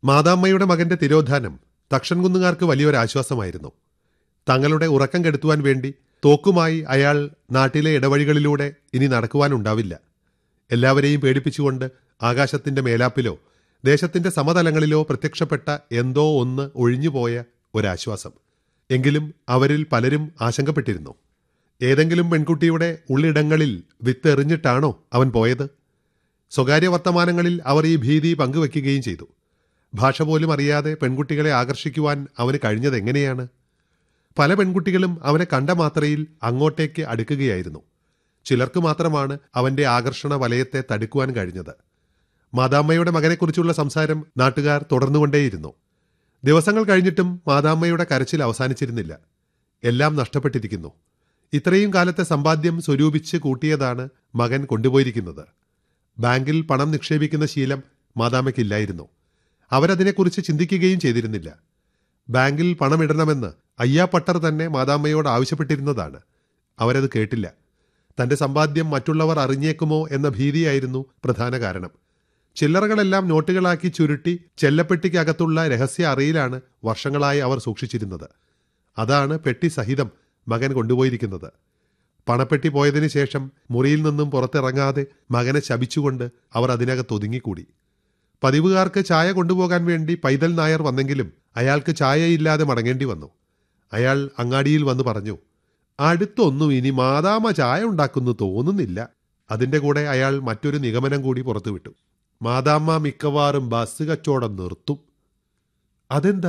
മാതാമ്മയുടെ മകന്റെ തിരോധാനം തക്ഷൻകുന്നുകാർക്ക് വലിയൊരു ആശ്വാസമായിരുന്നു തങ്ങളുടെ ഉറക്കം കെടുത്തുവാൻ വേണ്ടി തോക്കുമായി അയാൾ നാട്ടിലെ ഇടവഴികളിലൂടെ ഇനി നടക്കുവാനുണ്ടാവില്ല എല്ലാവരെയും പേടിപ്പിച്ചുകൊണ്ട് ആകാശത്തിന്റെ മേലാപ്പിലോ ദേശത്തിന്റെ സമതലങ്ങളിലോ പ്രത്യക്ഷപ്പെട്ട എന്തോ ഒന്ന് ഒഴിഞ്ഞുപോയ ഒരാശ്വാസം എങ്കിലും അവരിൽ പലരും ആശങ്കപ്പെട്ടിരുന്നു ഏതെങ്കിലും പെൺകുട്ടിയുടെ ഉള്ളിടങ്ങളിൽ വിത്തെറിഞ്ഞിട്ടാണോ അവൻ പോയത് സ്വകാര്യ വർത്തമാനങ്ങളിൽ അവർ ഈ ഭീതി പങ്കുവെക്കുകയും ചെയ്തു ഭാഷ പോലും അറിയാതെ പെൺകുട്ടികളെ ആകർഷിക്കുവാൻ അവന് കഴിഞ്ഞത് എങ്ങനെയാണ് പല പെൺകുട്ടികളും അവനെ കണ്ട മാത്രയിൽ അങ്ങോട്ടേക്ക് അടുക്കുകയായിരുന്നു ചിലർക്ക് മാത്രമാണ് അവന്റെ ആകർഷണ വലയത്തെ തടുക്കുവാൻ കഴിഞ്ഞത് മാതാമ്മയുടെ മകനെക്കുറിച്ചുള്ള സംസാരം നാട്ടുകാർ തുടർന്നുകൊണ്ടേയിരുന്നു ദിവസങ്ങൾ കഴിഞ്ഞിട്ടും മാതാമ്മയുടെ കരച്ചിൽ അവസാനിച്ചിരുന്നില്ല എല്ലാം നഷ്ടപ്പെട്ടിരിക്കുന്നു ഇത്രയും കാലത്തെ സമ്പാദ്യം സ്വരൂപിച്ച് കൂട്ടിയതാണ് മകൻ കൊണ്ടുപോയിരിക്കുന്നത് ബാങ്കിൽ പണം നിക്ഷേപിക്കുന്ന ശീലം മാതാമ്മയ്ക്കില്ലായിരുന്നു അവരതിനെക്കുറിച്ച് ചിന്തിക്കുകയും ചെയ്തിരുന്നില്ല ബാങ്കിൽ പണമിടണമെന്ന് അയ്യാപ്പട്ടർ തന്നെ മാതാമ്മയോട് ആവശ്യപ്പെട്ടിരുന്നതാണ് അവരത് കേട്ടില്ല തന്റെ സമ്പാദ്യം മറ്റുള്ളവർ അറിഞ്ഞേക്കുമോ എന്ന ഭീതിയായിരുന്നു പ്രധാന കാരണം ചില്ലറകളെല്ലാം നോട്ടുകളാക്കി ചുരുട്ടി ചെല്ലപ്പെട്ടിക്കകത്തുള്ള രഹസ്യ അറിയിലാണ് വർഷങ്ങളായി അവർ സൂക്ഷിച്ചിരുന്നത് അതാണ് പെട്ടി സഹിതം മകൻ കൊണ്ടുപോയിരിക്കുന്നത് പണപ്പെട്ടി പോയതിനു ശേഷം മുറിയിൽ നിന്നും പുറത്തിറങ്ങാതെ മകനെ ശപിച്ചുകൊണ്ട് അവർ അതിനകത്ത് ഒതുങ്ങിക്കൂടി പതിവുകാർക്ക് ചായ കൊണ്ടുപോകാൻ വേണ്ടി പൈതൽ നായർ വന്നെങ്കിലും അയാൾക്ക് ചായയില്ലാതെ മടങ്ങേണ്ടി വന്നു അയാൾ അങ്ങാടിയിൽ വന്ന് പറഞ്ഞു അടുത്തൊന്നും ഇനി മാതാമ ചായ ഉണ്ടാക്കുന്നു തോന്നുന്നില്ല അതിന്റെ കൂടെ അയാൾ മറ്റൊരു നിഗമനം കൂടി പുറത്തുവിട്ടു മാതാമ്മ മിക്കവാറും ബസ് കച്ചവടം നിർത്തും അതെന്താ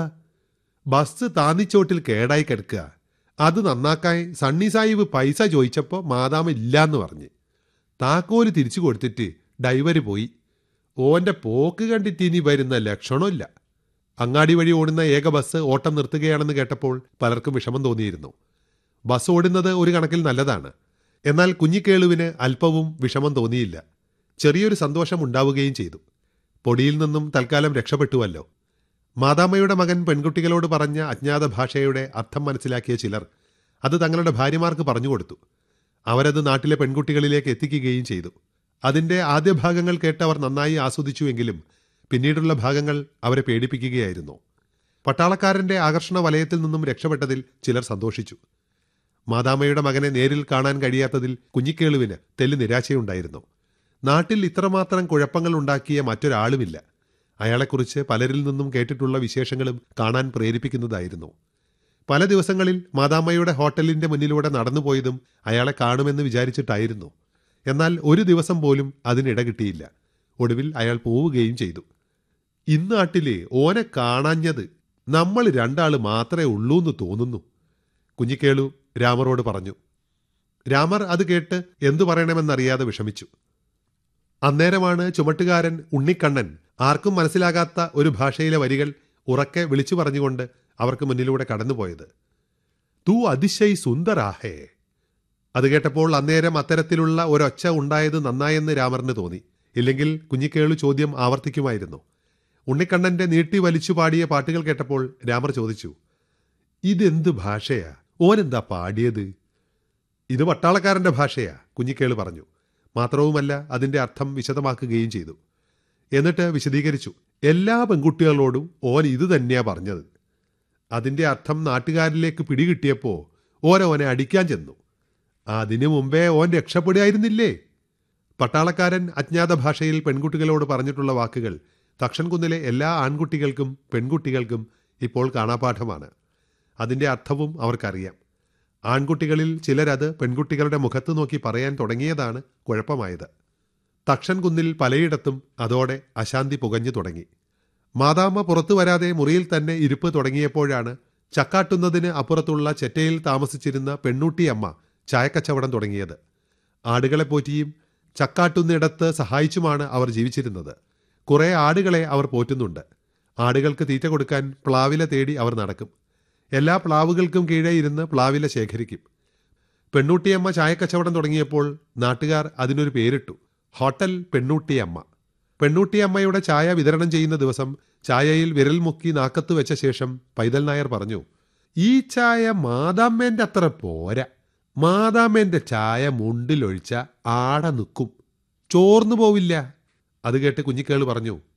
ബസ് താന്നിച്ചോട്ടിൽ കേടായി കിടക്കുക അത് നന്നാക്കാൻ സണ്ണി സാഹിബ് പൈസ ചോദിച്ചപ്പോൾ മാതാമ ഇല്ലാന്ന് പറഞ്ഞ് താക്കോല് തിരിച്ചു കൊടുത്തിട്ട് ഡൈവര് പോയി ഓന്റെ പോക്ക് കണ്ടിട്ട് ഇനി വരുന്ന ലക്ഷണമില്ല അങ്ങാടി വഴി ഓടുന്ന ഏക ബസ് ഓട്ടം നിർത്തുകയാണെന്ന് കേട്ടപ്പോൾ പലർക്കും വിഷമം തോന്നിയിരുന്നു ബസ് ഓടുന്നത് ഒരു കണക്കിൽ നല്ലതാണ് എന്നാൽ കുഞ്ഞിക്കേളുവിന് അല്പവും വിഷമം തോന്നിയില്ല ചെറിയൊരു സന്തോഷം ഉണ്ടാവുകയും ചെയ്തു പൊടിയിൽ നിന്നും തൽക്കാലം രക്ഷപ്പെട്ടുവല്ലോ മാതാമ്മയുടെ മകൻ പെൺകുട്ടികളോട് പറഞ്ഞ അജ്ഞാത ഭാഷയുടെ അർത്ഥം മനസ്സിലാക്കിയ ചിലർ അത് തങ്ങളുടെ ഭാര്യമാർക്ക് പറഞ്ഞുകൊടുത്തു അവരത് നാട്ടിലെ പെൺകുട്ടികളിലേക്ക് എത്തിക്കുകയും ചെയ്തു അതിന്റെ ആദ്യ ഭാഗങ്ങൾ കേട്ട് അവർ നന്നായി ആസ്വദിച്ചുവെങ്കിലും പിന്നീടുള്ള ഭാഗങ്ങൾ അവരെ പേടിപ്പിക്കുകയായിരുന്നു പട്ടാളക്കാരന്റെ ആകർഷണ വലയത്തിൽ നിന്നും രക്ഷപ്പെട്ടതിൽ ചിലർ സന്തോഷിച്ചു മാതാമ്മയുടെ മകനെ നേരിൽ കാണാൻ കഴിയാത്തതിൽ കുഞ്ഞിക്കേളുവിന് തെല്ല് നിരാശയുണ്ടായിരുന്നു നാട്ടിൽ ഇത്രമാത്രം കുഴപ്പങ്ങൾ ഉണ്ടാക്കിയ മറ്റൊരാളുമില്ല അയാളെക്കുറിച്ച് പലരിൽ നിന്നും കേട്ടിട്ടുള്ള വിശേഷങ്ങളും കാണാൻ പ്രേരിപ്പിക്കുന്നതായിരുന്നു പല ദിവസങ്ങളിൽ മാതാമ്മയുടെ ഹോട്ടലിന്റെ മുന്നിലൂടെ നടന്നുപോയതും അയാളെ കാണുമെന്ന് വിചാരിച്ചിട്ടായിരുന്നു എന്നാൽ ഒരു ദിവസം പോലും അതിനിട കിട്ടിയില്ല ഒടുവിൽ അയാൾ പോവുകയും ചെയ്തു ഇന്നാട്ടിലെ ഓനെ കാണാഞ്ഞത് നമ്മൾ രണ്ടാള് മാത്രമേ ഉള്ളൂന്ന് തോന്നുന്നു കുഞ്ഞിക്കേളു രാമറോട് പറഞ്ഞു രാമർ അത് കേട്ട് എന്തു പറയണമെന്നറിയാതെ വിഷമിച്ചു അന്നേരമാണ് ചുമട്ടുകാരൻ ഉണ്ണിക്കണ്ണൻ ആർക്കും മനസ്സിലാകാത്ത ഒരു ഭാഷയിലെ വരികൾ ഉറക്കെ വിളിച്ചു പറഞ്ഞുകൊണ്ട് അവർക്ക് മുന്നിലൂടെ കടന്നുപോയത് തൂ അതിശയ് സുന്ദരാഹേ അത് കേട്ടപ്പോൾ അന്നേരം അത്തരത്തിലുള്ള ഒരൊച്ച ഉണ്ടായത് നന്നായെന്ന് രാമറിന് തോന്നി ഇല്ലെങ്കിൽ കുഞ്ഞിക്കേളു ചോദ്യം ആവർത്തിക്കുമായിരുന്നു ഉണ്ണിക്കണ്ണന്റെ നീട്ടി വലിച്ചു പാടിയ പാട്ടുകൾ കേട്ടപ്പോൾ രാമർ ചോദിച്ചു ഇതെന്ത് ഭാഷയാ ഓനെന്താ പാടിയത് ഇത് പട്ടാളക്കാരന്റെ ഭാഷയാ കുഞ്ഞിക്കേള് പറഞ്ഞു മാത്രവുമല്ല അതിന്റെ അർത്ഥം വിശദമാക്കുകയും ചെയ്തു എന്നിട്ട് വിശദീകരിച്ചു എല്ലാ പെൺകുട്ടികളോടും ഓൻ ഇത് തന്നെയാ പറഞ്ഞത് അതിന്റെ അർത്ഥം നാട്ടുകാരിലേക്ക് പിടികിട്ടിയപ്പോ ഓരോനെ അടിക്കാൻ ചെന്നു അതിനു മുമ്പേ ഓൻ രക്ഷപ്പെടുകയായിരുന്നില്ലേ പട്ടാളക്കാരൻ അജ്ഞാത ഭാഷയിൽ പെൺകുട്ടികളോട് പറഞ്ഞിട്ടുള്ള വാക്കുകൾ തക്ഷൻകുന്നിലെ എല്ലാ ആൺകുട്ടികൾക്കും പെൺകുട്ടികൾക്കും ഇപ്പോൾ കാണാപാഠമാണ് അതിന്റെ അർത്ഥവും അവർക്കറിയാം ആൺകുട്ടികളിൽ ചിലരത് പെൺകുട്ടികളുടെ മുഖത്ത് നോക്കി പറയാൻ തുടങ്ങിയതാണ് കുഴപ്പമായത് തക്ഷൻ കുന്നിൽ പലയിടത്തും അതോടെ അശാന്തി പുകഞ്ഞു തുടങ്ങി മാതാമ്മ പുറത്തു വരാതെ മുറിയിൽ തന്നെ ഇരിപ്പ് തുടങ്ങിയപ്പോഴാണ് ചക്കാട്ടുന്നതിന് അപ്പുറത്തുള്ള ചെറ്റയിൽ താമസിച്ചിരുന്ന പെണ്ണൂട്ടിയമ്മ ചായക്കച്ചവടം തുടങ്ങിയത് ആടുകളെ പോറ്റിയും ചക്കാട്ടുന്നിടത്ത് സഹായിച്ചുമാണ് അവർ ജീവിച്ചിരുന്നത് കുറെ ആടുകളെ അവർ പോറ്റുന്നുണ്ട് ആടുകൾക്ക് തീറ്റ കൊടുക്കാൻ പ്ലാവില തേടി അവർ നടക്കും എല്ലാ പ്ലാവുകൾക്കും കീഴെ ഇരുന്ന് പ്ലാവില ശേഖരിക്കും പെണ്ണൂട്ടിയമ്മ ചായക്കച്ചവടം തുടങ്ങിയപ്പോൾ നാട്ടുകാർ അതിനൊരു പേരിട്ടു ഹോട്ടൽ പെണ്ണൂട്ടിയമ്മ പെണ്ണൂട്ടിയമ്മയുടെ ചായ വിതരണം ചെയ്യുന്ന ദിവസം ചായയിൽ വിരൽ മുക്കി നാക്കത്ത് വെച്ച ശേഷം പൈതൽ നായർ പറഞ്ഞു ഈ ചായ മാതാമ്മേന്റെ അത്ര പോരാ മാതാമ്മേന്റെ ചായ മുണ്ടിലൊഴിച്ച ആട നിൽക്കും ചോർന്നു പോവില്ല അത് കേട്ട് കുഞ്ഞിക്കേള് പറഞ്ഞു